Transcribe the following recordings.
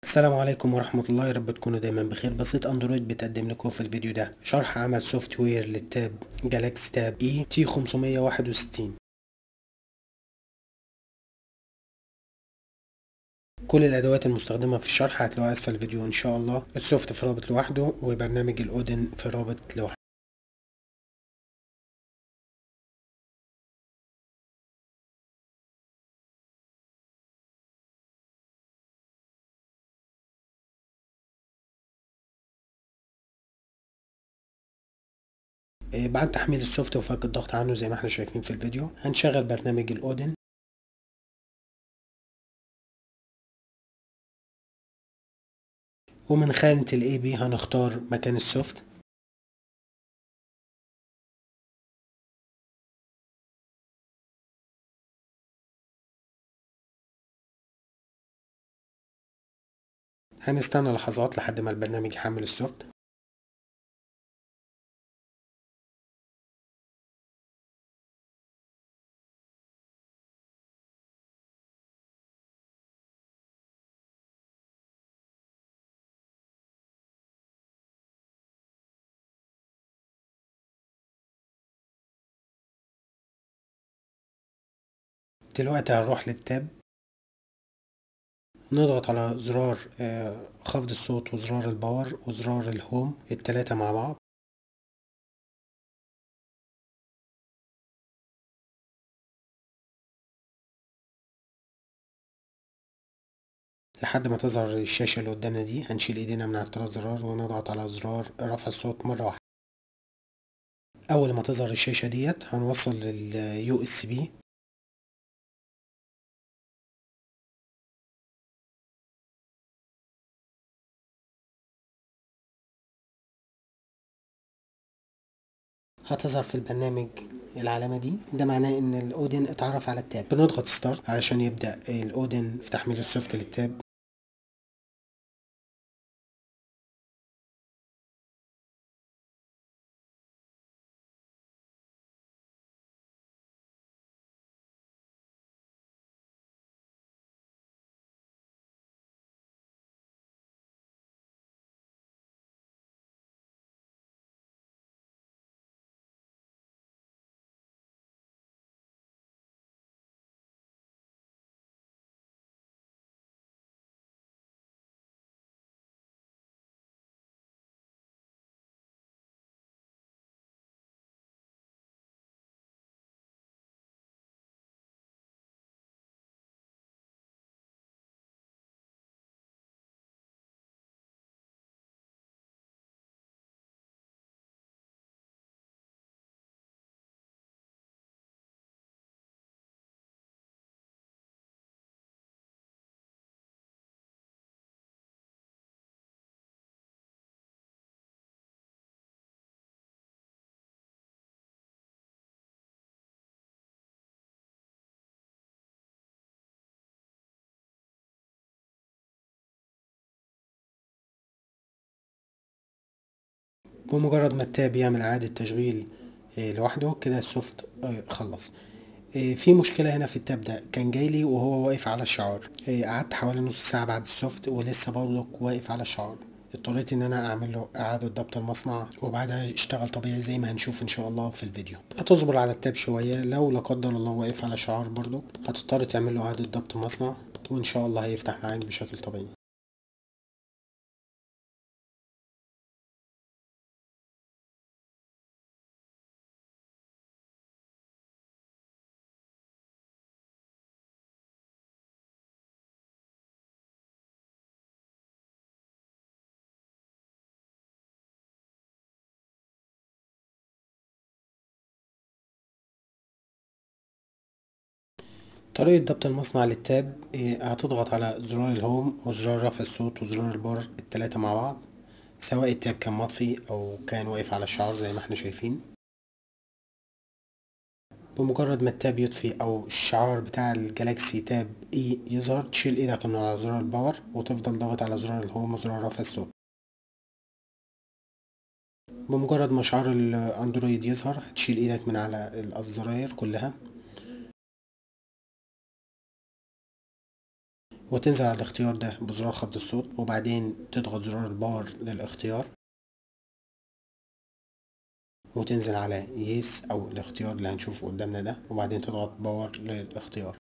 السلام عليكم ورحمة الله يا رب تكونوا دايما بخير بسيط اندرويد بتقدم لكم في الفيديو ده شرح عمل سوفت وير للتاب جالاكسي تاب اي تي 561 كل الادوات المستخدمة في الشرح هتلاقوها اسفل الفيديو ان شاء الله السوفت في رابط لوحده وبرنامج الاودن في رابط لوحده بعد تحميل السوفت وفك الضغط عنه زي ما احنا شايفين في الفيديو هنشغل برنامج الاودن ومن خانة الاي بي هنختار مكان السوفت هنستنى لحظات لحد ما البرنامج يحمل السوفت دلوقتي هنروح للتاب نضغط على زرار خفض الصوت وزرار الباور وزرار الهوم التلاتة مع بعض لحد ما تظهر الشاشة اللي قدامنا دي هنشيل ايدينا من على التلات زرار ونضغط على زرار رفع الصوت مرة واحدة أول ما تظهر الشاشة ديت هنوصل لليو اس بي هتظهر في البرنامج العلامة دي ده معناه ان الاودن اتعرف على التاب بنضغط ستارت علشان يبدأ الاودن في تحميل السوفت للتاب بمجرد ما التاب يعمل إعادة تشغيل لوحده كده السوفت خلص في مشكلة هنا في التاب ده كان جايلي وهو واقف على الشعار قعدت حوالي نص ساعة بعد السوفت ولسه برضك واقف على الشعار اضطريت ان انا اعمل له اعادة ضبط المصنع وبعدها يشتغل طبيعي زي ما هنشوف ان شاء الله في الفيديو هتصبر على التاب شوية لو لا قدر الله واقف على شعار برضو هتضطر تعمل له اعادة ضبط مصنع وان شاء الله هيفتح معاك بشكل طبيعي طريقة ضبط المصنع للتاب هتضغط على زرار الهوم وزرار رفع الصوت وزرار البار التلاتة مع بعض سواء التاب كان مطفي او كان واقف على الشعار زي ما احنا شايفين بمجرد ما التاب يطفي او الشعار بتاع الجالاكسي تاب اي يظهر تشيل ايدك من على زرار الباور وتفضل ضغط على زرار الهوم وزرار رفع الصوت بمجرد ما شعار الاندرويد يظهر هتشيل ايدك من على الزراير كلها وتنزل على الاختيار ده بزرار خفض الصوت وبعدين تضغط زرار الباور للاختيار وتنزل على يس او الاختيار اللي هنشوفه قدامنا ده وبعدين تضغط باور للاختيار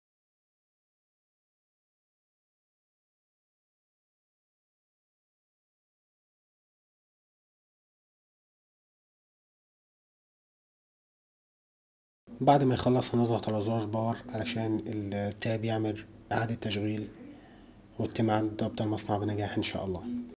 بعد ما يخلص هنضغط على زرار باور علشان التاب يعمل إعادة تشغيل وتتم إعادة ضبط المصنع بنجاح إن شاء الله